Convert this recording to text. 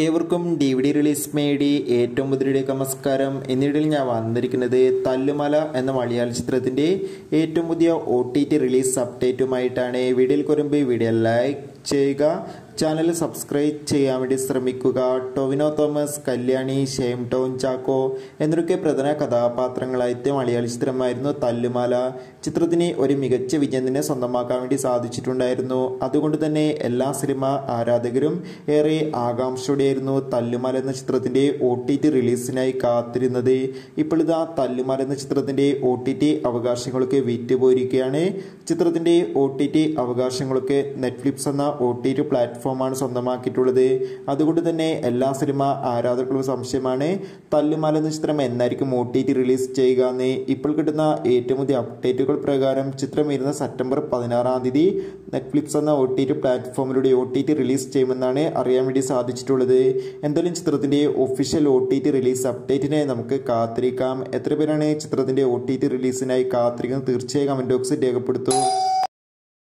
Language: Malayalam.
ഏവർക്കും ഡി വി ഡി റിലീസ് മേടി ഏറ്റവും പുതിയയിലേക്ക് നമസ്കാരം എന്നിടയിൽ ഞാൻ വന്നിരിക്കുന്നത് തല്ലുമല എന്ന മലയാള ചിത്രത്തിൻ്റെ ഏറ്റവും പുതിയ ഒ ടി ടി റിലീസ് അപ്ഡേറ്റുമായിട്ടാണ് വീഡിയോയിൽ വരുമ്പോൾ വീഡിയോ ലൈക്ക് ചെയ്യുക ചാനൽ സബ്സ്ക്രൈബ് ചെയ്യാൻ വേണ്ടി ശ്രമിക്കുക Tovino Thomas Kalyani Shine Tom Chacko എന്നൊക്കെ പ്രധാന കഥാപാത്രങ്ങളായിട്ട് മലയാള ചിത്രമായിരുന്നു തല്ലുമാല ചിത്രത്തിന് ഒരു മികച്ച വിജയം തന്നെ സ്വന്തമാക്കാൻ വേണ്ടി സാധിച്ചിട്ടുണ്ടായിരുന്നു അതുകൊണ്ട് തന്നെ എല്ലാ സിനിമ ആരാധകരും ഏറെ ആകാംക്ഷയോടെയായിരുന്നു തല്ലുമാല എന്ന ചിത്രത്തിന്റെ ഒ ടി ടി റിലീസിനായി കാത്തിരുന്നത് ഇപ്പോൾ ഇതാ തല്ലുമാല എന്ന ചിത്രത്തിന്റെ ഒ ടി ടി അവകാശങ്ങളൊക്കെ വിറ്റുപോയിരിക്കുകയാണ് ചിത്രത്തിന്റെ ഒ ടി ടി അവകാശങ്ങളൊക്കെ നെറ്റ്ഫ്ലിക്സ് എന്ന ഒ ടി ടി പ്ലാറ്റ്ഫോമാണ് സ്വന്തമാക്കിയിട്ടുള്ളത് അതുകൊണ്ട് തന്നെ എല്ലാ സിനിമ ആരാധകർക്കും സംശയമാണ് തല്ലുമാല എന്ന ചിത്രം എന്നായിരിക്കും ഒ ടി ടി റിലീസ് ചെയ്യുക എന്ന് ഇപ്പോൾ കിട്ടുന്ന ഏറ്റവും പുതിയ അപ്ഡേറ്റുകൾ പ്രകാരം ചിത്രം വരുന്ന സെപ്റ്റംബർ പതിനാറാം തീയതി നെറ്റ്ഫ്ലിക്സ് എന്ന ഒ ടി ടി പ്ലാറ്റ്ഫോമിലൂടെ ഒ ടി ടി റിലീസ് ചെയ്യുമെന്നാണ് അറിയാൻ വേണ്ടി സാധിച്ചിട്ടുള്ളത് എന്തായാലും ചിത്രത്തിന്റെ official O T T release അപ്ഡേറ്റിനെ നമുക്ക് കാത്തിരിക്കാം എത്ര പേരാണ് ചിത്രത്തിന്റെ ഒ ടി ടി റിലീസിനായി കാത്തിരിക്കുന്നത് തീർച്ചയായും കമന്റ് ബോക്സിൽ രേഖപ്പെടുത്തും